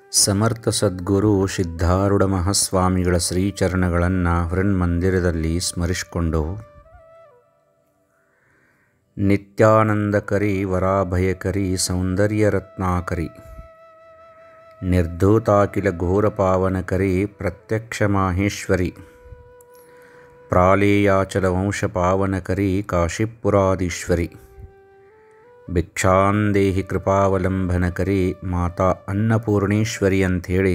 ಸಮರ್ಥ ಸದ್ಗುರು ಸಿದ್ಧಾರೂಢ ಮಹಾಸ್ವಾಮಿಗಳ ಶ್ರೀಚರಣಗಳನ್ನು ಹೃನ್ಮಂದಿರದಲ್ಲಿ ಸ್ಮರಿಸಿಕೊಂಡು ನಿತ್ಯಾನಂದಕರಿ ವರಾಭಯಕರಿ ಸೌಂದರ್ಯ ರತ್ನಾಕರಿ ನಿರ್ಧೂತಾಕಿಲ ಘೋರ ಪಾವನಕರಿ ಪ್ರತ್ಯಕ್ಷ ಮಾಹೇಶ್ವರಿ ಪ್ರಾಲೇಯಾಚಲ ವಂಶ ಪಾವನಕರಿ ಕಾಶಿಪುರಾದೀಶ್ವರಿ ಭಿಕ್ಷಾಂದೇಹಿ ಕೃಪಾವಲಂಬನಕರಿ ಮಾತಾ ಅನ್ನಪೂರ್ಣೇಶ್ವರಿ ಅಂಥೇಳಿ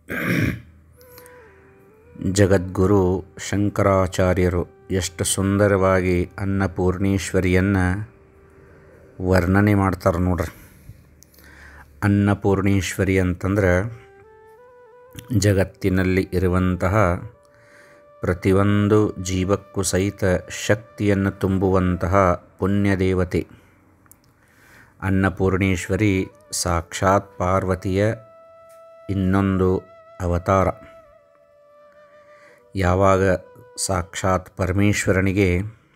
ಜಗದ್ಗುರು ಶಂಕರಾಚಾರ್ಯರು ಎಷ್ಟು ಸುಂದರವಾಗಿ ಅನ್ನಪೂರ್ಣೇಶ್ವರಿಯನ್ನು ವರ್ಣನೆ ಮಾಡ್ತಾರೆ ನೋಡ್ರಿ ಅನ್ನಪೂರ್ಣೇಶ್ವರಿ ಅಂತಂದ್ರೆ ಜಗತ್ತಿನಲ್ಲಿ ಇರುವಂತಹ ಪ್ರತಿಯೊಂದು ಜೀವಕ್ಕೂ ಸಹಿತ ಶಕ್ತಿಯನ್ನು ತುಂಬುವಂತಹ ಪುಣ್ಯದೇವತೆ ಅನ್ನಪೂರ್ಣೇಶ್ವರಿ ಸಾಕ್ಷಾತ್ ಪಾರ್ವತಿಯ ಇನ್ನೊಂದು ಅವತಾರ ಯಾವಾಗ ಸಾಕ್ಷಾತ್ ಪರಮೇಶ್ವರನಿಗೆ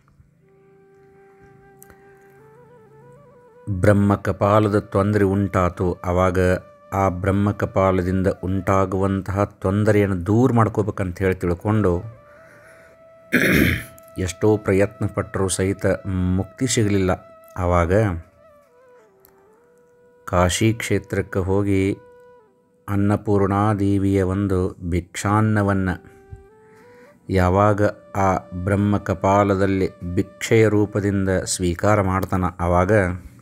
ಬ್ರಹ್ಮಕಪಾಲದ ತೊಂದರೆ ಉಂಟಾತು ಆವಾಗ ಆ ಬ್ರಹ್ಮಕಪಾಲದಿಂದ ಉಂಟಾಗುವಂತಹ ತೊಂದರೆಯನ್ನು ದೂರ ಮಾಡ್ಕೋಬೇಕಂತ ಹೇಳಿ ತಿಳ್ಕೊಂಡು ಎಷ್ಟೋ ಪ್ರಯತ್ನ ಪಟ್ಟರೂ ಸಹಿತ ಮುಕ್ತಿ ಸಿಗಲಿಲ್ಲ ಆವಾಗ ಕಾಶಿ ಕ್ಷೇತ್ರಕ್ಕೆ ಹೋಗಿ ಅನ್ನಪೂರ್ಣಾದೇವಿಯ ಒಂದು ಭಿಕ್ಷಾನ್ನವನ್ನು ಯಾವಾಗ ಆ ಬ್ರಹ್ಮ ಕಪಾಲದಲ್ಲಿ ಭಿಕ್ಷೆಯ ರೂಪದಿಂದ ಸ್ವೀಕಾರ ಮಾಡ್ತಾನೆ ಆವಾಗ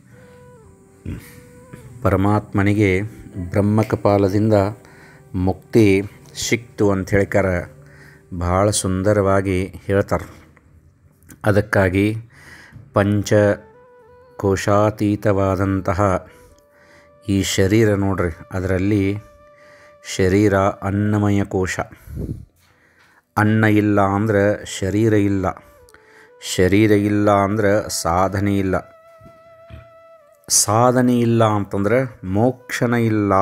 ಪರಮಾತ್ಮನಿಗೆ ಬ್ರಹ್ಮ ಕಪಾಲದಿಂದ ಮುಕ್ತಿ ಸಿಕ್ತು ಅಂತ ಹೇಳ್ಕಾರ ಭಾಳ ಸುಂದರವಾಗಿ ಹೇಳ್ತಾರೆ ಅದಕ್ಕಾಗಿ ಪಂಚ ಕೋಶಾತೀತವಾದಂತಹ ಈ ಶರೀರ ನೋಡ್ರಿ ಅದರಲ್ಲಿ ಶರೀರ ಅನ್ನಮಯ ಕೋಶ ಅನ್ನ ಇಲ್ಲ ಅಂದ್ರೆ ಶರೀರ ಇಲ್ಲ ಶರೀರ ಇಲ್ಲ ಅಂದ್ರೆ ಸಾಧನೆ ಇಲ್ಲ ಸಾಧನೆ ಇಲ್ಲ ಅಂತಂದ್ರೆ ಮೋಕ್ಷಣ ಇಲ್ಲ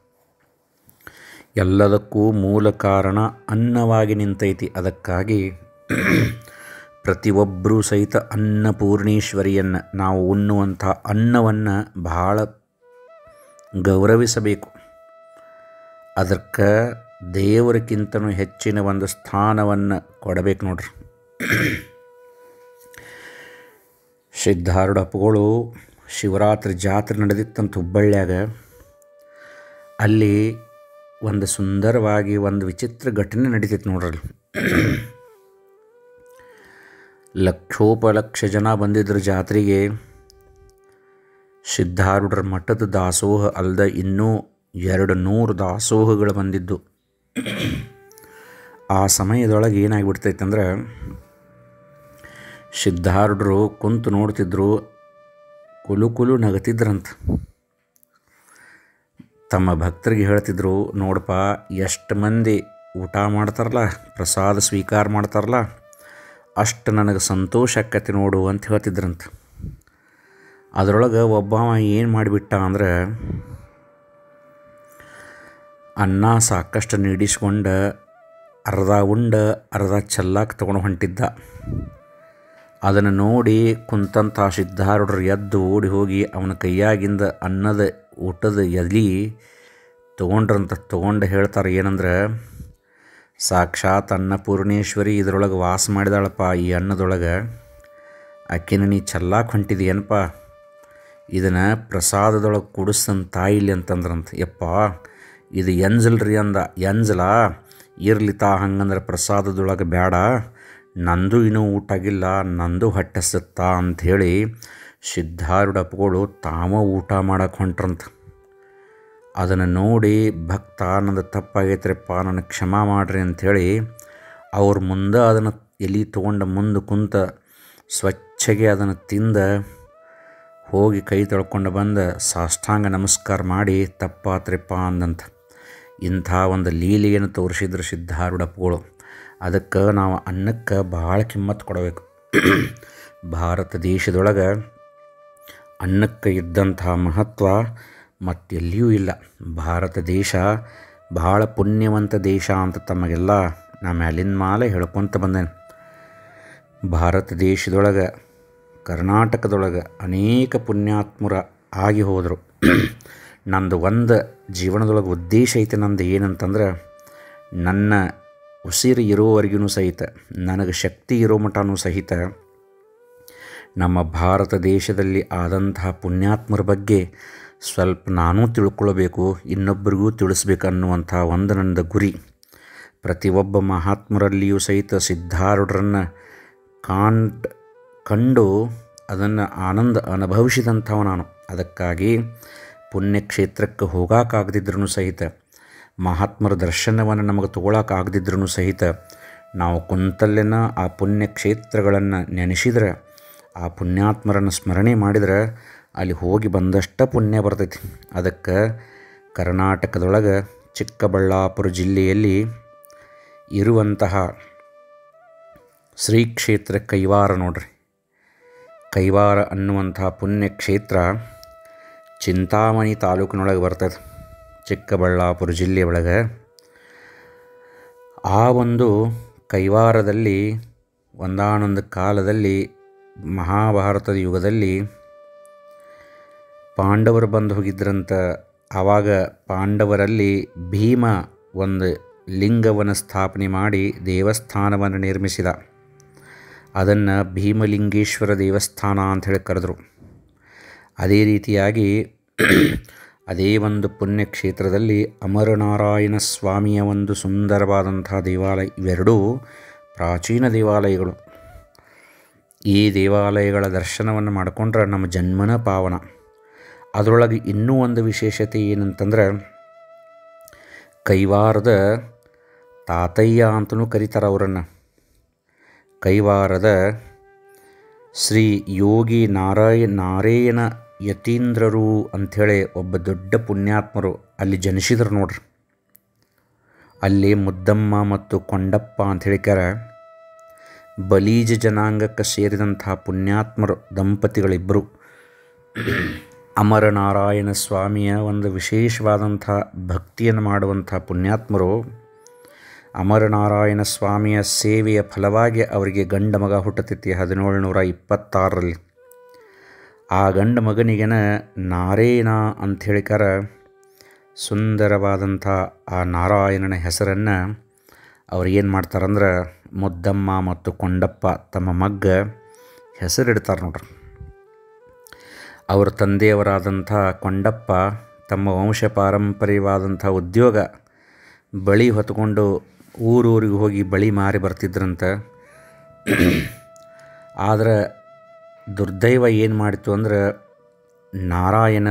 ಎಲ್ಲದಕ್ಕೂ ಮೂಲ ಕಾರಣ ಅನ್ನವಾಗಿ ನಿಂತೈತಿ ಅದಕ್ಕಾಗಿ ಪ್ರತಿಯೊಬ್ಬರೂ ಸಹಿತ ಅನ್ನಪೂರ್ಣೇಶ್ವರಿಯನ್ನು ನಾವು ಉಣ್ಣುವಂಥ ಅನ್ನವನ್ನು ಬಹಳ ಗೌರವಿಸಬೇಕು ಅದಕ್ಕೆ ದೇವರಕ್ಕಿಂತನೂ ಹೆಚ್ಚಿನ ಒಂದು ಸ್ಥಾನವನ್ನು ಕೊಡಬೇಕು ನೋಡ್ರಿ ಸಿದ್ಧಾರೂಢ ಅಪ್ಪಗಳು ಶಿವರಾತ್ರಿ ಜಾತ್ರೆ ನಡೆದಿತ್ತಂತ ಹುಬ್ಬಳ್ಳಿಯಾಗ ಅಲ್ಲಿ ಒಂದು ಸುಂದರವಾಗಿ ಒಂದು ವಿಚಿತ್ರ ಘಟನೆ ನಡೀತಿತ್ತು ನೋಡ್ರಿ ಲಕ್ಷೋಪಲಕ್ಷ ಜನ ಬಂದಿದ್ದರು ಜಾತ್ರೆಗೆ ಸಿದ್ಧಾರೂಢರ ಮಠದ ದಾಸೋಹ ಅಲ್ಲದೆ ಇನ್ನೂ ಎರಡು ನೂರು ದಾಸೋಹಗಳು ಬಂದಿದ್ದು ಆ ಸಮಯದೊಳಗೆ ಏನಾಗ್ಬಿಡ್ತೈತೆ ಅಂದ್ರೆ ಸಿದ್ಧಾರೂಢರು ಕುಂತು ನೋಡ್ತಿದ್ರು ಕುಲು ಕುಲು ನಗತಿದ್ರಂತ ತಮ್ಮ ಭಕ್ತರಿಗೆ ಹೇಳ್ತಿದ್ರು ನೋಡಪ್ಪ ಎಷ್ಟು ಮಂದಿ ಊಟ ಮಾಡ್ತಾರಲ್ಲ ಪ್ರಸಾದ ಸ್ವೀಕಾರ ಮಾಡ್ತಾರಲ್ಲ ಅಷ್ಟು ನನಗೆ ಸಂತೋಷ ಆಕ್ಕತಿ ನೋಡು ಅಂತ ಹೇಳ್ತಿದ್ರಂತ ಅದರೊಳಗೆ ಒಬ್ಬವ ಏನು ಮಾಡಿಬಿಟ್ಟ ಅಂದ್ರೆ ಅನ್ನ ಸಾಕಷ್ಟು ನೀಡಿಸ್ಕೊಂಡು ಅರ್ಧ ಉಂಡ ಅರ್ಧ ಚೆಲ್ಲಾಕ ತೊಗೊಂಡು ಹೊಂಟಿದ್ದ ಅದನ್ನು ನೋಡಿ ಕುಂತಂಥ ಸಿದ್ಧಾರೂಢರು ಎದ್ದು ಓಡಿ ಹೋಗಿ ಅವನ ಕೈಯಾಗಿಂದ ಅನ್ನದ ಊಟದ ಎಲಿ ತೊಗೊಂಡ್ರಂತ ತೊಗೊಂಡು ಹೇಳ್ತಾರೆ ಏನಂದ್ರೆ ಸಾಕ್ಷಾತ್ ಅನ್ನಪೂರ್ಣೇಶ್ವರಿ ಇದರೊಳಗೆ ವಾಸ ಮಾಡಿದಾಳಪ್ಪ ಈ ಅನ್ನದೊಳಗೆ ಆಕಿನ ನೀ ಚೆಲ್ಲಾಕ ಹೊಂಟಿದೆಯೇನಪ್ಪ ಇದನ್ನು ಪ್ರಸಾದದೊಳಗೆ ಕುಡಿಸ್ತಂತ ತಾಯಿಲಿ ಅಂತಂದ್ರಂತ ಯಪ್ಪ ಇದು ಎಂಜಲ್ರಿ ಅಂದ ಎಂಜಲ ಇರ್ಲಿ ತಾ ಹಂಗಂದ್ರೆ ಪ್ರಸಾದದೊಳಗೆ ಬೇಡ ನಂದು ಇನ್ನೂ ಊಟ ಆಗಿಲ್ಲ ನಂದು ಹೊಟ್ಟೆಸುತ್ತಾ ಅಂಥೇಳಿ ಸಿದ್ಧಾರೂಢಪ್ಪಗಳು ತಾವ ಊಟ ಮಾಡಕ್ಕೆ ಹೊಂಟ್ರಂತ ಅದನ್ನು ನೋಡಿ ಭಕ್ತ ನಂದು ತಪ್ಪಾಗೈತ್ರಿಪ್ಪ ನನಗೆ ಕ್ಷಮಾ ಮಾಡಿರಿ ಅಂಥೇಳಿ ಅವ್ರ ಮುಂದೆ ಅದನ್ನು ಎಲೆ ತೊಗೊಂಡು ಮುಂದೆ ಕುಂತ ಸ್ವಚ್ಛಗೆ ಅದನ್ನು ತಿಂದ ಹೋಗಿ ಕೈ ತೊಳ್ಕೊಂಡು ಬಂದು ಸಾಷ್ಟಾಂಗ ನಮಸ್ಕಾರ ಮಾಡಿ ತಪ್ಪಾತ್ರಿಪ್ಪ ಅಂದಂತ ಇಂಥ ಒಂದು ಲೀಲೆಯನ್ನು ತೋರಿಸಿದ್ರು ಸಿದ್ಧಾರೂಢಪ್ಪಗಳು ಅದಕ್ಕೆ ನಾವು ಅನ್ನಕ್ಕೆ ಭಾಳ ಕಿಮ್ಮತ್ತು ಕೊಡಬೇಕು ಭಾರತ ದೇಶದೊಳಗೆ ಅನ್ನಕ್ಕೆ ಇದ್ದಂಥ ಮಹತ್ವ ಮತ್ತೆಲ್ಲಿಯೂ ಇಲ್ಲ ಭಾರತ ದೇಶ ಭಾಳ ಪುಣ್ಯವಂತ ದೇಶ ಅಂತ ತಮಗೆಲ್ಲ ನಾ ಮ್ಯಾಲಿನ ಮಾಲೆ ಹೇಳ್ಕೊತ ಬಂದೇನೆ ಭಾರತ ನಂದು ಒಂದು ಜೀವನದೊಳಗೆ ಉದ್ದೇಶ ಐತೆ ನಂದು ಏನಂತಂದ್ರೆ ನನ್ನ ಉಸಿರು ಇರೋವರೆಗೂ ಸಹಿತ ನನಗೆ ಶಕ್ತಿ ಇರೋ ಮಟನೂ ಸಹಿತ ನಮ್ಮ ಭಾರತ ದೇಶದಲ್ಲಿ ಆದಂತಹ ಪುಣ್ಯಾತ್ಮರ ಬಗ್ಗೆ ಸ್ವಲ್ಪ ನಾನೂ ತಿಳ್ಕೊಳ್ಬೇಕು ಇನ್ನೊಬ್ಬರಿಗೂ ತಿಳಿಸ್ಬೇಕು ಅನ್ನುವಂಥ ಒಂದು ನನ್ನ ಗುರಿ ಪ್ರತಿಯೊಬ್ಬ ಮಹಾತ್ಮರಲ್ಲಿಯೂ ಸಹಿತ ಸಿದ್ಧಾರೂಢರನ್ನು ಕಾಂಡ್ ಕಂಡು ಅದನ್ನು ಆನಂದ ಅನುಭವಿಸಿದಂಥವ ನಾನು ಅದಕ್ಕಾಗಿ ಪುಣ್ಯಕ್ಷೇತ್ರಕ್ಕೆ ಹೋಗೋಕ್ಕಾಗದಿದ್ರೂ ಸಹಿತ ಮಹಾತ್ಮರ ದರ್ಶನವನ್ನು ನಮಗೆ ತೊಗೊಳಕ್ಕಾಗದಿದ್ರೂ ಸಹಿತ ನಾವು ಕುಂತಲ್ಲೆನ ಆ ಪುಣ್ಯಕ್ಷೇತ್ರಗಳನ್ನು ನೆನೆಸಿದ್ರೆ ಆ ಪುಣ್ಯಾತ್ಮರನ್ನು ಸ್ಮರಣೆ ಮಾಡಿದ್ರೆ ಅಲ್ಲಿ ಹೋಗಿ ಬಂದಷ್ಟ ಪುಣ್ಯ ಬರ್ತೈತಿ ಅದಕ್ಕೆ ಕರ್ನಾಟಕದೊಳಗೆ ಚಿಕ್ಕಬಳ್ಳಾಪುರ ಜಿಲ್ಲೆಯಲ್ಲಿ ಇರುವಂತಹ ಶ್ರೀ ಕ್ಷೇತ್ರ ಕೈವಾರ ನೋಡ್ರಿ ಕೈವಾರ ಅನ್ನುವಂಥ ಪುಣ್ಯಕ್ಷೇತ್ರ ಚಿಂತಾಮಣಿ ತಾಲೂಕಿನೊಳಗೆ ಬರ್ತದೆ ಚಿಕ್ಕಬಳ್ಳಾಪುರ ಜಿಲ್ಲೆ ಒಳಗೆ ಆ ಒಂದು ಕೈವಾರದಲ್ಲಿ ಒಂದಾನೊಂದು ಕಾಲದಲ್ಲಿ ಮಹಾಭಾರತದ ಯುಗದಲ್ಲಿ ಪಾಂಡವರು ಬಂದು ಹೋಗಿದ್ರಂತ ಆವಾಗ ಪಾಂಡವರಲ್ಲಿ ಭೀಮ ಒಂದು ಲಿಂಗವನ್ನು ಸ್ಥಾಪನೆ ಮಾಡಿ ದೇವಸ್ಥಾನವನ್ನು ನಿರ್ಮಿಸಿದ ಅದನ್ನು ಭೀಮಲಿಂಗೇಶ್ವರ ದೇವಸ್ಥಾನ ಅಂಥೇಳಿ ಕರೆದರು ಅದೇ ರೀತಿಯಾಗಿ ಅದೇ ಒಂದು ಪುಣ್ಯಕ್ಷೇತ್ರದಲ್ಲಿ ಅಮರನಾರಾಯಣ ಸ್ವಾಮಿಯ ಒಂದು ಸುಂದರವಾದಂಥ ದೇವಾಲಯ ಇವೆರಡೂ ಪ್ರಾಚೀನ ದೇವಾಲಯಗಳು ಈ ದೇವಾಲಯಗಳ ದರ್ಶನವನ್ನು ಮಾಡಿಕೊಂಡ್ರೆ ನಮ್ಮ ಜನ್ಮನ ಪಾವನ ಅದರೊಳಗೆ ಇನ್ನೂ ಒಂದು ವಿಶೇಷತೆ ಏನಂತಂದ್ರೆ ಕೈವಾರದ ತಾತಯ್ಯ ಅಂತಲೂ ಕರೀತಾರೆ ಅವರನ್ನು ಕೈವಾರದ ಶ್ರೀ ಯೋಗಿ ನಾರಾಯ ನಾರಾಯಣ ಯತೀಂದ್ರರು ಅಂಥೇಳಿ ಒಬ್ಬ ದೊಡ್ಡ ಪುಣ್ಯಾತ್ಮರು ಅಲ್ಲಿ ಜನಿಸಿದ್ರು ನೋಡ್ರಿ ಅಲ್ಲಿ ಮುದ್ದಮ್ಮ ಮತ್ತು ಕೊಂಡಪ್ಪ ಅಂತ ಹೇಳಿಕ್ಯಾರ ಬಲೀಜ ಜನಾಂಗಕ್ಕೆ ಸೇರಿದಂಥ ಪುಣ್ಯಾತ್ಮರು ದಂಪತಿಗಳಿಬ್ಬರು ಅಮರನಾರಾಯಣ ಸ್ವಾಮಿಯ ಒಂದು ವಿಶೇಷವಾದಂಥ ಭಕ್ತಿಯನ್ನು ಮಾಡುವಂಥ ಪುಣ್ಯಾತ್ಮರು ಅಮರನಾರಾಯಣ ಸ್ವಾಮಿಯ ಸೇವೆಯ ಫಲವಾಗಿ ಅವರಿಗೆ ಗಂಡ ಮಗ ಹುಟ್ಟತೈತಿ ಹದಿನೇಳು ನೂರ ಇಪ್ಪತ್ತಾರರಲ್ಲಿ ಆ ಗಂಡ ಮಗನಿಗೆನ ನಾರೇನ ಅಂಥೇಳಿಕರ ಸುಂದರವಾದಂಥ ಆ ನಾರಾಯಣನ ಹೆಸರನ್ನು ಅವ್ರು ಏನು ಮಾಡ್ತಾರಂದ್ರೆ ಮುದ್ದಮ್ಮ ಮತ್ತು ಕೊಂಡಪ್ಪ ತಮ್ಮ ಮಗ್ಗ ಹೆಸರಿಡ್ತಾರೆ ನೋಡ್ರಿ ಅವರ ತಂದೆಯವರಾದಂಥ ಕೊಂಡಪ್ಪ ತಮ್ಮ ವಂಶ ಪಾರಂಪರ್ಯವಾದಂಥ ಉದ್ಯೋಗ ಬಳಿ ಹೊತ್ಕೊಂಡು ಊರೂರಿಗೆ ಹೋಗಿ ಬಳಿ ಮಾರಿ ಬರ್ತಿದ್ರಂತ ಆದರೆ ದುರ್ದೈವ ಏನು ಮಾಡಿತು ಅಂದ್ರೆ ನಾರಾಯಣ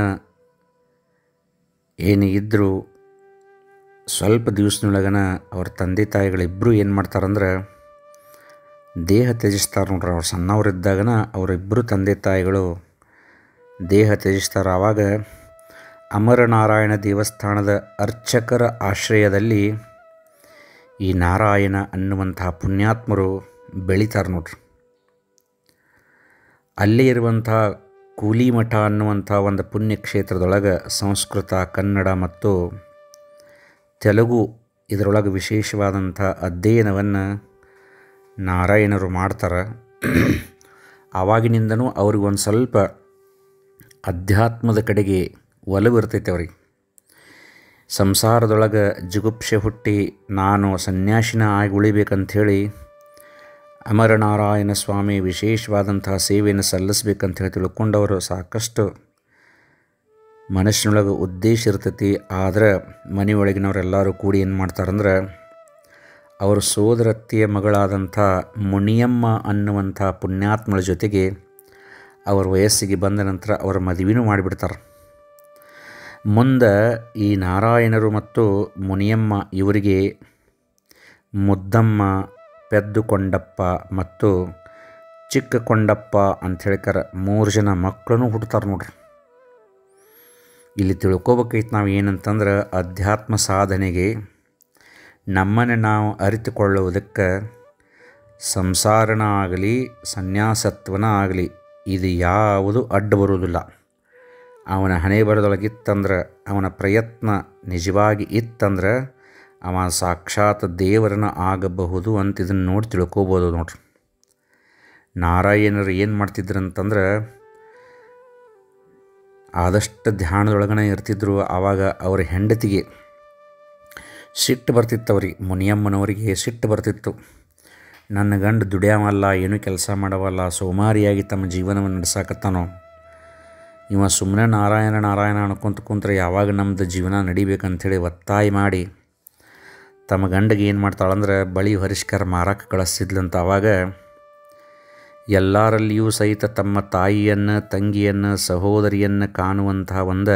ಏನು ಇದ್ದರು ಸ್ವಲ್ಪ ದಿವಸದೊಳಗನ ಅವ್ರ ತಂದೆ ತಾಯಿಗಳಿಬ್ಬರು ಏನು ಮಾಡ್ತಾರಂದ್ರೆ ದೇಹ ತ್ಯಜಿಸ್ತಾರೆ ನೋಡ್ರಿ ಅವ್ರು ಸಣ್ಣವರಿದ್ದಾಗನ ಅವರಿಬ್ಬರು ತಂದೆ ತಾಯಿಗಳು ದೇಹ ತ್ಯಜಿಸ್ತಾರೆ ಆವಾಗ ಅಮರನಾರಾಯಣ ದೇವಸ್ಥಾನದ ಅರ್ಚಕರ ಆಶ್ರಯದಲ್ಲಿ ಈ ನಾರಾಯಣ ಅನ್ನುವಂತಹ ಪುಣ್ಯಾತ್ಮರು ಬೆಳೀತಾರೆ ನೋಡ್ರಿ ಅಲ್ಲೇ ಇರುವಂಥ ಕೂಲಿಮಠ ಅನ್ನುವಂಥ ಒಂದು ಪುಣ್ಯಕ್ಷೇತ್ರದೊಳಗೆ ಸಂಸ್ಕೃತ ಕನ್ನಡ ಮತ್ತು ತೆಲುಗು ಇದರೊಳಗೆ ವಿಶೇಷವಾದಂಥ ಅಧ್ಯಯನವನ್ನು ನಾರಾಯಣರು ಮಾಡ್ತಾರೆ ಆವಾಗಿನಿಂದನೂ ಅವ್ರಿಗೊಂದು ಸ್ವಲ್ಪ ಅಧ್ಯಾತ್ಮದ ಕಡೆಗೆ ಒಲವು ಇರ್ತೈತೆ ಅವ್ರಿಗೆ ಸಂಸಾರದೊಳಗೆ ಜುಗುಪ್ಸೆ ಹುಟ್ಟಿ ನಾನು ಸನ್ಯಾಸಿನ ಆಗಿ ಉಳಿಬೇಕಂಥೇಳಿ ಅಮರನಾರಾಯಣ ಸ್ವಾಮಿ ವಿಶೇಷವಾದಂತಹ ಸೇವೆಯನ್ನು ಸಲ್ಲಿಸ್ಬೇಕಂತ ಹೇಳಿ ತಿಳ್ಕೊಂಡವರು ಸಾಕಷ್ಟು ಮನಸ್ಸಿನೊಳಗೆ ಉದ್ದೇಶ ಇರ್ತೈತಿ ಆದರೆ ಮನೆಯೊಳಗಿನವರೆಲ್ಲರೂ ಕೂಡಿ ಏನು ಮಾಡ್ತಾರಂದ್ರೆ ಅವರು ಸೋದರತ್ತೆಯ ಮಗಳಾದಂಥ ಮುನಿಯಮ್ಮ ಅನ್ನುವಂಥ ಪುಣ್ಯಾತ್ಮಳ ಜೊತೆಗೆ ಅವರ ವಯಸ್ಸಿಗೆ ಬಂದ ನಂತರ ಅವರ ಮದುವೆನೂ ಮಾಡಿಬಿಡ್ತಾರೆ ಮುಂದೆ ಈ ನಾರಾಯಣರು ಮತ್ತು ಮುನಿಯಮ್ಮ ಇವರಿಗೆ ಮುದ್ದಮ್ಮ ಪೆದ್ದು ಕೊಂಡಪ್ಪ ಮತ್ತು ಚಿಕ್ಕ ಕೊಂಡಪ್ಪ ಅಂತ ಹೇಳ್ಕರ ಮೂರು ಜನ ಮಕ್ಕಳೂ ಹುಡ್ತಾರೆ ನೋಡ್ರಿ ಇಲ್ಲಿ ತಿಳ್ಕೊಬೇಕೈತೆ ನಾವು ಏನಂತಂದ್ರೆ ಅಧ್ಯಾತ್ಮ ಸಾಧನೆಗೆ ನಮ್ಮನ್ನು ನಾವು ಅರಿತುಕೊಳ್ಳುವುದಕ್ಕೆ ಸಂಸಾರನ ಆಗಲಿ ಸನ್ಯಾಸತ್ವನ ಆಗಲಿ ಇದು ಯಾವುದು ಅಡ್ಡ ಬರುವುದಿಲ್ಲ ಅವನ ಹಣೆ ಬರದೊಳಗಿತ್ತಂದ್ರೆ ಅವನ ಪ್ರಯತ್ನ ನಿಜವಾಗಿ ಇತ್ತಂದ್ರೆ ಅವ ಸಾಕ್ಷಾತ್ ದೇವರನ ಆಗಬಹುದು ಅಂತ ಇದನ್ನು ನೋಡಿ ತಿಳ್ಕೊಬೋದು ನೋಡ್ರಿ ನಾರಾಯಣರು ಏನು ಮಾಡ್ತಿದ್ರಂತಂದ್ರೆ ಆದಷ್ಟು ಧ್ಯಾನದೊಳಗನೆ ಇರ್ತಿದ್ರು ಆವಾಗ ಅವರ ಹೆಂಡತಿಗೆ ಸಿಟ್ಟು ಬರ್ತಿತ್ತು ಅವ್ರಿಗೆ ಮುನಿಯಮ್ಮನವರಿಗೆ ಸಿಟ್ಟು ಬರ್ತಿತ್ತು ನನ್ನ ಗಂಡ ದುಡಿಯಾವಲ್ಲ ಏನೂ ಕೆಲಸ ಮಾಡವಲ್ಲ ಸೋಮಾರಿಯಾಗಿ ತಮ್ಮ ಜೀವನವನ್ನು ನಡೆಸಾಕತ್ತಾನೋ ಇವ ಸುಮ್ಮನೆ ನಾರಾಯಣ ನಾರಾಯಣ ಅನ್ಕೊಂತ ಕುಂತ್ರೆ ಯಾವಾಗ ನಮ್ಮದು ಜೀವನ ನಡಿಬೇಕಂಥೇಳಿ ಒತ್ತಾಯ ಮಾಡಿ ತಮ್ಮ ಗಂಡಗೆ ಏನು ಮಾಡ್ತಾಳಂದ್ರೆ ಬಳಿ ಹೊರಿಷ್ಕರ ಮಾರಕ್ಕೆ ಕಳಿಸ್ತಿದ್ಲಂತ ಆವಾಗ ಎಲ್ಲರಲ್ಲಿಯೂ ಸಹಿತ ತಮ್ಮ ತಾಯಿಯನ್ನು ತಂಗಿಯನ್ನು ಸಹೋದರಿಯನ್ನು ಕಾಣುವಂತಹ ಒಂದು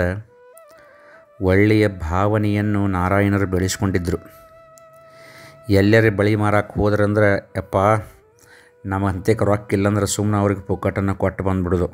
ಒಳ್ಳೆಯ ಭಾವನೆಯನ್ನು ನಾರಾಯಣರು ಬೆಳೆಸ್ಕೊಂಡಿದ್ದರು ಎಲ್ಲರೇ ಬಳಿ ಮಾರಕ್ಕೆ ಹೋದ್ರಂದ್ರೆ ಯಪ್ಪ ನಮ್ಮ ಹಂತಕ್ಕೆ ರೊಕ್ಕ ಇಲ್ಲಂದ್ರೆ ಸುಮ್ಮನೆ ಅವ್ರಿಗೆ ಪುಕ್ಕಟನ್ನು ಕೊಟ್ಟು ಬಂದ್ಬಿಡೋದು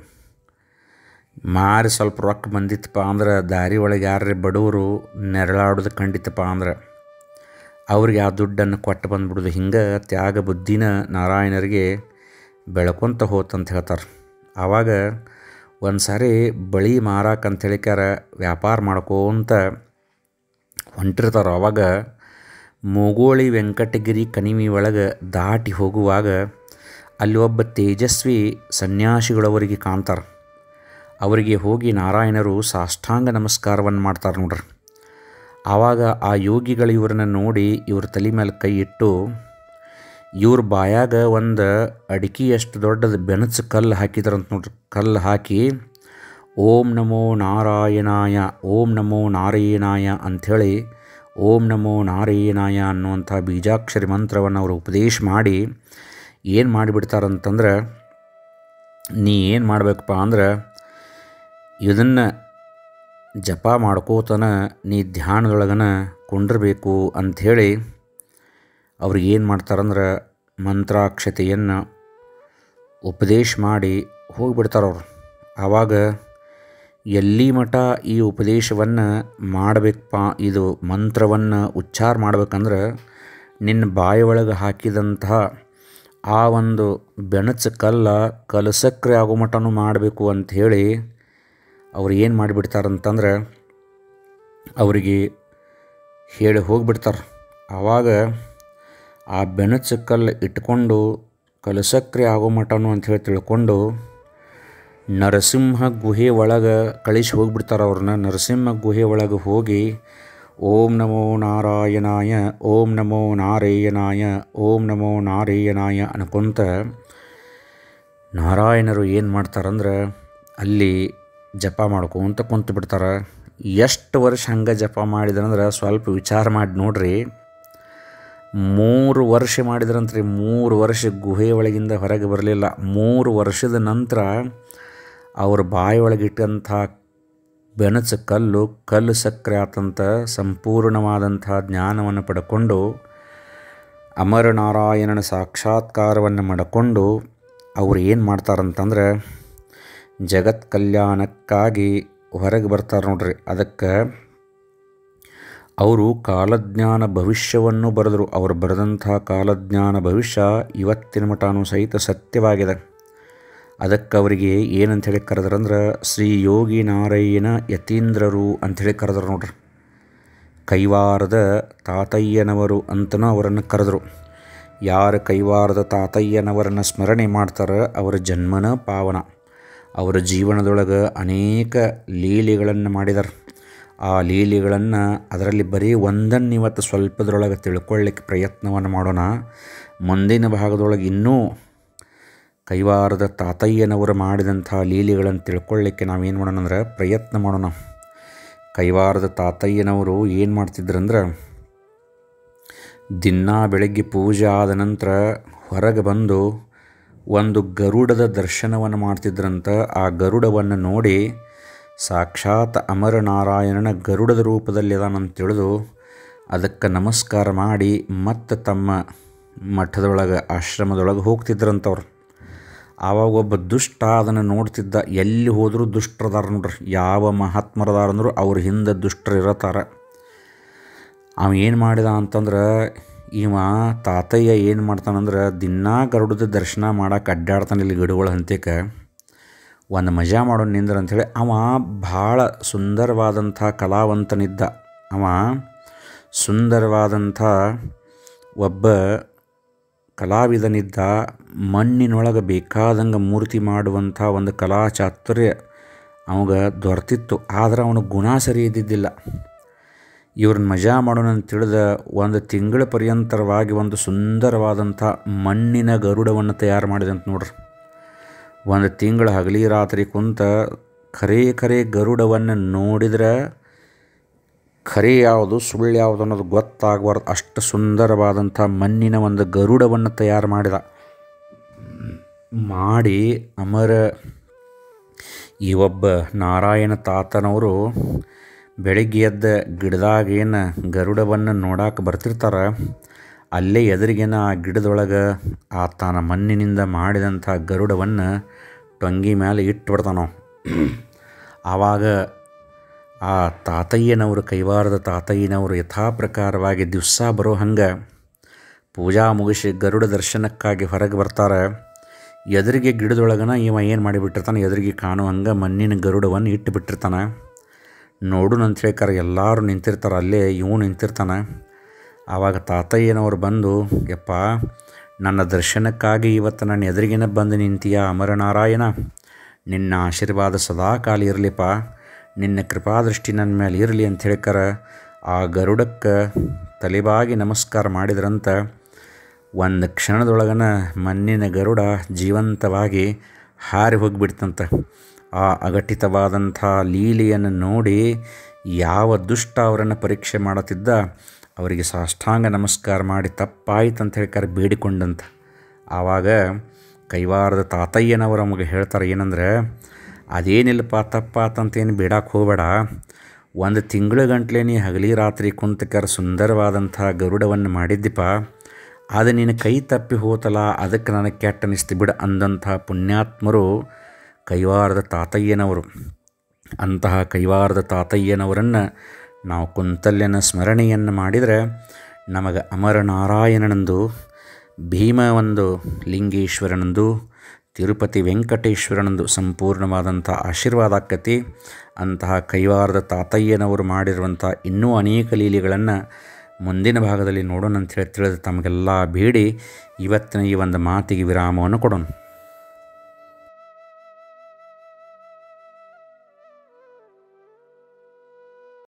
ಮಾರಿ ಸ್ವಲ್ಪ ರೊಕ್ಕ ಬಂದಿತ್ತಪ್ಪ ಅಂದ್ರೆ ದಾರಿ ಒಳಗೆ ಯಾರೇ ಬಡವರು ನೆರಳಾಡೋದು ಕಂಡಿತ್ತಪ್ಪ ಅಂದ್ರೆ ಅವ್ರಿಗೆ ಆ ದುಡ್ಡನ್ನು ಕೊಟ್ಟು ಬಂದ್ಬಿಡೋದು ಹಿಂಗೆ ತ್ಯಾಗ ಬುದ್ಧಿನ ನಾರಾಯಣರಿಗೆ ಬೆಳ್ಕೊತ ಹೋತಂತ ಹೇಳ್ತಾರೆ ಆವಾಗ ಒಂದು ಸಾರಿ ಬಳಿ ಮಾರಾಕ ಅಂತ ಹೇಳಿಕ್ಯಾರ ವ್ಯಾಪಾರ ಮಾಡ್ಕೋಂತ ಹೊಂಟಿರ್ತಾರೆ ಅವಾಗ ಮೂಗೋಳಿ ವೆಂಕಟಗಿರಿ ಕಣಿವೆ ಒಳಗೆ ದಾಟಿ ಹೋಗುವಾಗ ಅಲ್ಲಿ ಒಬ್ಬ ತೇಜಸ್ವಿ ಸನ್ಯಾಸಿಗಳವರಿಗೆ ಕಾಣ್ತಾರೆ ಅವರಿಗೆ ಹೋಗಿ ನಾರಾಯಣರು ಸಾಷ್ಟಾಂಗ ನಮಸ್ಕಾರವನ್ನು ಮಾಡ್ತಾರೆ ನೋಡ್ರಿ ಆವಾಗ ಆ ಯೋಗಿಗಳು ಇವ್ರನ್ನ ನೋಡಿ ಇವ್ರ ತಲೆ ಮೇಲೆ ಕೈ ಇಟ್ಟು ಇವ್ರ ಬಾಯಾಗ ಒಂದು ಅಡಿಕೆಯಷ್ಟು ದೊಡ್ಡದು ಬೆಣಚು ಕಲ್ಲು ಹಾಕಿದ್ರಂತ ನೋಡ್ರಿ ಕಲ್ಲು ಹಾಕಿ ಓಂ ನಮೋ ನಾರಾಯಣಾಯ ಓಂ ನಮೋ ನಾರಾಯಣಾಯ ಅಂಥೇಳಿ ಓಂ ನಮೋ ನಾರಾಯಣಾಯ ಅನ್ನುವಂಥ ಬೀಜಾಕ್ಷರಿ ಮಂತ್ರವನ್ನು ಅವರು ಉಪದೇಶ ಮಾಡಿ ಏನು ಮಾಡಿಬಿಡ್ತಾರಂತಂದ್ರೆ ನೀ ಏನು ಮಾಡಬೇಕಪ್ಪ ಅಂದ್ರೆ ಇದನ್ನು ಜಪ ಮಾಡ್ಕೋತನ ನೀ ಧ್ಯಾನದೊಳಗನ ಕುಂಡಿರ್ಬೇಕು ಅಂಥೇಳಿ ಅವ್ರಿಗೆ ಏನು ಮಾಡ್ತಾರಂದ್ರೆ ಮಂತ್ರಾಕ್ಷತೆಯನ್ನು ಉಪದೇಶ ಮಾಡಿ ಹೋಗಿಬಿಡ್ತಾರೆ ಅವರು ಆವಾಗ ಎಲ್ಲಿ ಮಠ ಈ ಉಪದೇಶವನ್ನು ಮಾಡಬೇಕಪ್ಪ ಇದು ಮಂತ್ರವನ್ನು ಉಚ್ಚಾರ ಮಾಡ್ಬೇಕಂದ್ರೆ ನಿನ್ನ ಬಾಯಿ ಒಳಗೆ ಹಾಕಿದಂತಹ ಆ ಒಂದು ಬೆಣಚು ಕಲ್ಲ ಕಲಸಕ್ರೆ ಆಗೋ ಮಟನೂ ಮಾಡಬೇಕು ಅಂಥೇಳಿ ಅವ್ರು ಏನು ಮಾಡಿಬಿಡ್ತಾರಂತಂದ್ರೆ ಅವರಿಗೆ ಹೇಳಿ ಹೋಗಿಬಿಡ್ತಾರೆ ಆವಾಗ ಆ ಬೆಣಚು ಕಲ್ಲು ಇಟ್ಕೊಂಡು ಕಲಸಕ್ರೆ ಆಗೋ ಮಟನು ಅಂಥೇಳಿ ತಿಳ್ಕೊಂಡು ನರಸಿಂಹ ಗುಹೆ ಒಳಗೆ ಕಳಿಸಿ ಹೋಗಿಬಿಡ್ತಾರೆ ಅವ್ರನ್ನ ನರಸಿಂಹ ಗುಹೆ ಒಳಗೆ ಹೋಗಿ ಓಂ ನಮೋ ನಾರಾಯಣಾಯ ಓಂ ನಮೋ ನಾರಾಯಣಾಯ ಓಂ ನಮೋ ನಾರಾಯಣಾಯ ಅನ್ಕೊಂತ ನಾರಾಯಣರು ಏನು ಮಾಡ್ತಾರಂದ್ರೆ ಅಲ್ಲಿ ಜಪ ಮಾಡ್ಕೊಂತ ಕುಂತು ಬಿಡ್ತಾರೆ ಎಷ್ಟು ವರ್ಷ ಹಂಗೆ ಜಪ ಮಾಡಿದ್ರಂದ್ರೆ ಸ್ವಲ್ಪ ವಿಚಾರ ಮಾಡಿ ನೋಡ್ರಿ ಮೂರು ವರ್ಷ ಮಾಡಿದ್ರಂತ್ರಿ ಮೂರು ವರ್ಷ ಗುಹೆ ಒಳಗಿಂದ ಹೊರಗೆ ಬರಲಿಲ್ಲ ಮೂರು ವರ್ಷದ ನಂತರ ಅವ್ರ ಬಾಯಿ ಒಳಗಿಟ್ಟಂಥ ಬೆಣಚು ಕಲ್ಲು ಕಲ್ಲು ಸಕ್ಕರೆ ಆತಂತ ಸಂಪೂರ್ಣವಾದಂಥ ಜ್ಞಾನವನ್ನು ಪಡ್ಕೊಂಡು ಅಮರನಾರಾಯಣನ ಸಾಕ್ಷಾತ್ಕಾರವನ್ನು ಮಾಡಿಕೊಂಡು ಅವ್ರು ಏನು ಮಾಡ್ತಾರಂತಂದ್ರೆ ಜಗತ್ ಕಲ್ಯಾಣಕ್ಕಾಗಿ ಹೊರಗೆ ಬರ್ತಾರೆ ನೋಡ್ರಿ ಅದಕ್ಕೆ ಅವರು ಕಾಲಜ್ಞಾನ ಭವಿಷ್ಯವನ್ನು ಬರೆದರು ಅವರು ಬರೆದಂಥ ಕಾಲಜ್ಞಾನ ಭವಿಷ್ಯ ಇವತ್ತಿನ ಮಟನೂ ಸಹಿತ ಸತ್ಯವಾಗಿದೆ ಅದಕ್ಕೆ ಅವರಿಗೆ ಏನಂತ ಹೇಳಿ ಕರೆದ್ರಂದ್ರೆ ಶ್ರೀ ಯೋಗಿ ನಾರಾಯಣ ಯತೀಂದ್ರರು ಅಂಥೇಳಿ ಕರೆದ್ರು ನೋಡ್ರಿ ಕೈವಾರದ ತಾತಯ್ಯನವರು ಅಂತನೂ ಅವರನ್ನು ಕರೆದರು ಯಾರು ಕೈವಾರದ ತಾತಯ್ಯನವರನ್ನು ಸ್ಮರಣೆ ಮಾಡ್ತಾರೆ ಅವರ ಜನ್ಮನ ಪಾವನ ಅವರ ಜೀವನದೊಳಗೆ ಅನೇಕ ಲೀಲೆಗಳನ್ನು ಮಾಡಿದ್ದಾರೆ ಆ ಲೀಲೆಗಳನ್ನು ಅದರಲ್ಲಿ ಬರೀ ಒಂದನ್ನು ಇವತ್ತು ಸ್ವಲ್ಪದ್ರೊಳಗೆ ತಿಳ್ಕೊಳ್ಳಿಕ್ಕೆ ಪ್ರಯತ್ನವನ್ನು ಮಾಡೋಣ ಮುಂದಿನ ಭಾಗದೊಳಗೆ ಇನ್ನೂ ಕೈವಾರದ ತಾತಯ್ಯನವರು ಮಾಡಿದಂಥ ಲೀಲೆಗಳನ್ನು ತಿಳ್ಕೊಳ್ಳಿಕ್ಕೆ ನಾವೇನು ಮಾಡೋಣ ಅಂದ್ರೆ ಪ್ರಯತ್ನ ಮಾಡೋಣ ಕೈವಾರದ ತಾತಯ್ಯನವರು ಏನು ಮಾಡ್ತಿದ್ರಂದ್ರೆ ದಿನ ಬೆಳಗ್ಗೆ ಪೂಜೆ ಆದ ನಂತರ ಹೊರಗೆ ಬಂದು ಒಂದು ಗರುಡದ ದರ್ಶನವನ್ನು ಮಾಡ್ತಿದ್ರಂತ ಆ ಗರುಡವನ್ನು ನೋಡಿ ಸಾಕ್ಷಾತ್ ಅಮರನಾರಾಯಣನ ಗರುಡದ ರೂಪದಲ್ಲಿ ಅದಾನಂತ ತಿಳಿದು ಅದಕ್ಕೆ ನಮಸ್ಕಾರ ಮಾಡಿ ಮತ್ತೆ ತಮ್ಮ ಮಠದೊಳಗೆ ಆಶ್ರಮದೊಳಗೆ ಹೋಗ್ತಿದ್ರಂತವ್ರು ಆವಾಗ ಒಬ್ಬ ದುಷ್ಟ ಅದನ್ನು ನೋಡ್ತಿದ್ದ ಎಲ್ಲಿ ಹೋದರೂ ದುಷ್ಟರದಾರ ನೋಡ್ರಿ ಯಾವ ಮಹಾತ್ಮರದಾರ ಅಂದರೂ ಅವ್ರ ಹಿಂದೆ ದುಷ್ಟರು ಇರತ್ತಾರ ಅವ ಏನು ಮಾಡಿದ ಅಂತಂದ್ರೆ ಇವ ತಾತಯ್ಯ ಏನು ಮಾಡ್ತಾನಂದ್ರೆ ದಿನಾ ಗರುಡದ ದರ್ಶನ ಮಾಡಕ್ಕೆ ಅಡ್ಡಾಡ್ತಾನೆ ಇಲ್ಲಿ ಗಿಡಗಳ ಹಂತಕ್ಕೆ ಒಂದು ಮಜಾ ಮಾಡೋಣ ನಿಂದ್ರ ಅಂಥೇಳಿ ಅವ ಭಾಳ ಸುಂದರವಾದಂಥ ಕಲಾವಂತನಿದ್ದ ಅವ ಸುಂದರವಾದಂಥ ಒಬ್ಬ ಕಲಾವಿದನಿದ್ದ ಮಣ್ಣಿನೊಳಗೆ ಬೇಕಾದಂಗೆ ಮೂರ್ತಿ ಮಾಡುವಂಥ ಒಂದು ಕಲಾ ಚಾತುರ್ಯ ಅವಾಗ ದೊರೆತಿತ್ತು ಆದ್ರೆ ಅವನ ಗುಣ ಸರಿ ಇದ್ದಿದ್ದಿಲ್ಲ ಇವ್ರನ್ನ ಮಜಾ ಮಾಡೋಣ ಅಂತ ತಿಳಿದ ಒಂದು ತಿಂಗಳ ಪರ್ಯಂತರವಾಗಿ ಒಂದು ಸುಂದರವಾದಂಥ ಮಣ್ಣಿನ ಗರುಡವನ್ನು ತಯಾರು ಮಾಡಿದಂತ ನೋಡ್ರಿ ಒಂದು ತಿಂಗಳು ಹಗಲಿ ರಾತ್ರಿ ಕುಂತ ಖರೇ ಖರೇ ಗರುಡವನ್ನು ನೋಡಿದ್ರೆ ಖರೆ ಯಾವುದು ಸುಳ್ಳು ಯಾವುದು ಅನ್ನೋದು ಗೊತ್ತಾಗಬಾರ್ದು ಅಷ್ಟು ಸುಂದರವಾದಂಥ ಮಣ್ಣಿನ ಒಂದು ಗರುಡವನ್ನು ತಯಾರು ಮಾಡಿದ ಮಾಡಿ ಅಮರ ಈ ಒಬ್ಬ ನಾರಾಯಣ ತಾತನವರು ಬೆಳಿಗ್ಗೆ ಎದ್ದ ಗಿಡದಾಗ ಏನು ಗರುಡವನ್ನು ನೋಡಕ್ಕೆ ಬರ್ತಿರ್ತಾರೆ ಅಲ್ಲೇ ಎದುರಿಗೇನ ಆ ಗಿಡದೊಳಗೆ ಆ ತಾನ ಮಣ್ಣಿನಿಂದ ಮಾಡಿದಂಥ ಗರುಡವನ್ನು ಟೊಂಗಿ ಮೇಲೆ ಇಟ್ಬಿಡ್ತಾನೋ ಆವಾಗ ಆ ತಾತಯ್ಯನವರು ಕೈವಾರದ ತಾತಯ್ಯನವರು ಯಥಾ ಪ್ರಕಾರವಾಗಿ ದಿವಸ ಬರೋ ಹಂಗೆ ಪೂಜಾ ಮುಗಿಸಿ ಗರುಡ ದರ್ಶನಕ್ಕಾಗಿ ಹೊರಗೆ ಬರ್ತಾರೆ ಎದುರಿಗೆ ಗಿಡದೊಳಗನ ಇವ ಏನು ಮಾಡಿಬಿಟ್ಟಿರ್ತಾನೆ ಎದುರಿಗೆ ಕಾಣೋ ಹಂಗೆ ಮಣ್ಣಿನ ಗರುಡವನ್ನು ಇಟ್ಟು ಬಿಟ್ಟಿರ್ತಾನೆ ನೋಡು ಅಂತ ಹೇಳ್ಕಾರ ಎಲ್ಲರೂ ನಿಂತಿರ್ತಾರೆ ಅಲ್ಲೇ ಇವು ನಿಂತಿರ್ತಾನೆ ಆವಾಗ ತಾತಯ್ಯನವರು ಬಂದು ಯಪ್ಪ ನನ್ನ ದರ್ಶನಕ್ಕಾಗಿ ಇವತ್ತು ನನ್ನ ಎದುರಿಗಿನ ಬಂದು ನಿಂತೀಯ ಅಮರನಾರಾಯಣ ನಿನ್ನ ಆಶೀರ್ವಾದ ಸದಾ ಕಾಲ ಇರಲಿಪ್ಪ ನಿನ್ನ ಕೃಪಾದೃಷ್ಟಿ ನನ್ನ ಮೇಲೆ ಇರಲಿ ಅಂತ ಹೇಳ್ಕರ ಆ ಗರುಡಕ್ಕೆ ತಲೆಬಾಗಿ ನಮಸ್ಕಾರ ಮಾಡಿದ್ರಂತ ಒಂದು ಕ್ಷಣದೊಳಗನ ಮಣ್ಣಿನ ಗರುಡ ಜೀವಂತವಾಗಿ ಹಾರಿ ಹೋಗಿಬಿಡ್ತಂತ ಆ ಅಘಟಿತವಾದಂಥ ಲೀಲೆಯನ್ನು ನೋಡಿ ಯಾವ ದುಷ್ಟ ಅವರನ್ನು ಪರೀಕ್ಷೆ ಮಾಡುತ್ತಿದ್ದ ಅವರಿಗೆ ಸಾಷ್ಟಾಂಗ ನಮಸ್ಕಾರ ಮಾಡಿ ತಪ್ಪಾಯ್ತು ಅಂತ ಹೇಳ್ಕಾರ ಬೇಡಿಕೊಂಡಂತ ಆವಾಗ ಕೈವಾರದ ತಾತಯ್ಯನವರು ನಮಗೆ ಹೇಳ್ತಾರೆ ಏನಂದ್ರೆ ಅದೇನಿಲ್ಲಪ್ಪ ತಪ್ಪಾತಂತೇನು ಬೇಡಕ್ಕೆ ಹೋಗಬೇಡ ಒಂದು ತಿಂಗಳ ಗಂಟ್ಲೆ ನೀ ಹಗಲಿ ರಾತ್ರಿ ಕುಂತಕರ ಸುಂದರವಾದಂಥ ಗರುಡವನ್ನು ಮಾಡಿದ್ದಿಪ್ಪ ಅದು ನಿನ್ನ ಕೈ ತಪ್ಪಿ ಹೋತಲ್ಲ ಅದಕ್ಕೆ ನನಗೆ ಕೆಟ್ಟ ಅನಿಸ್ತು ಬಿಡ ಅಂದಂಥ ಪುಣ್ಯಾತ್ಮರು ಕೈವಾರದ ತಾತಯ್ಯನವರು ಅಂತಹ ಕೈವಾರದ ತಾತಯ್ಯನವರನ್ನು ನಾವು ಕುಂತಲ್ಯನ ಸ್ಮರಣೆಯನ್ನು ಮಾಡಿದರೆ ನಮಗೆ ಅಮರನಾರಾಯಣನಂದು ಭೀಮ ಒಂದು ಲಿಂಗೇಶ್ವರನಂದು ತಿರುಪತಿ ವೆಂಕಟೇಶ್ವರನಂದು ಸಂಪೂರ್ಣವಾದಂಥ ಆಶೀರ್ವಾದ ಆಕ್ಕತಿ ಅಂತಹ ಕೈವಾರದ ತಾತಯ್ಯನವರು ಮಾಡಿರುವಂಥ ಇನ್ನೂ ಅನೇಕ ಲೀಲೆಗಳನ್ನು ಮುಂದಿನ ಭಾಗದಲ್ಲಿ ನೋಡೋಣ ಅಂತ ಹೇಳಿ ತಿಳಿದು ತಮಗೆಲ್ಲ ಬೇಡಿ ಇವತ್ತಿನ ಈ ಒಂದು ಮಾತಿಗೆ ವಿರಾಮವನ್ನು ಕೊಡೋಣ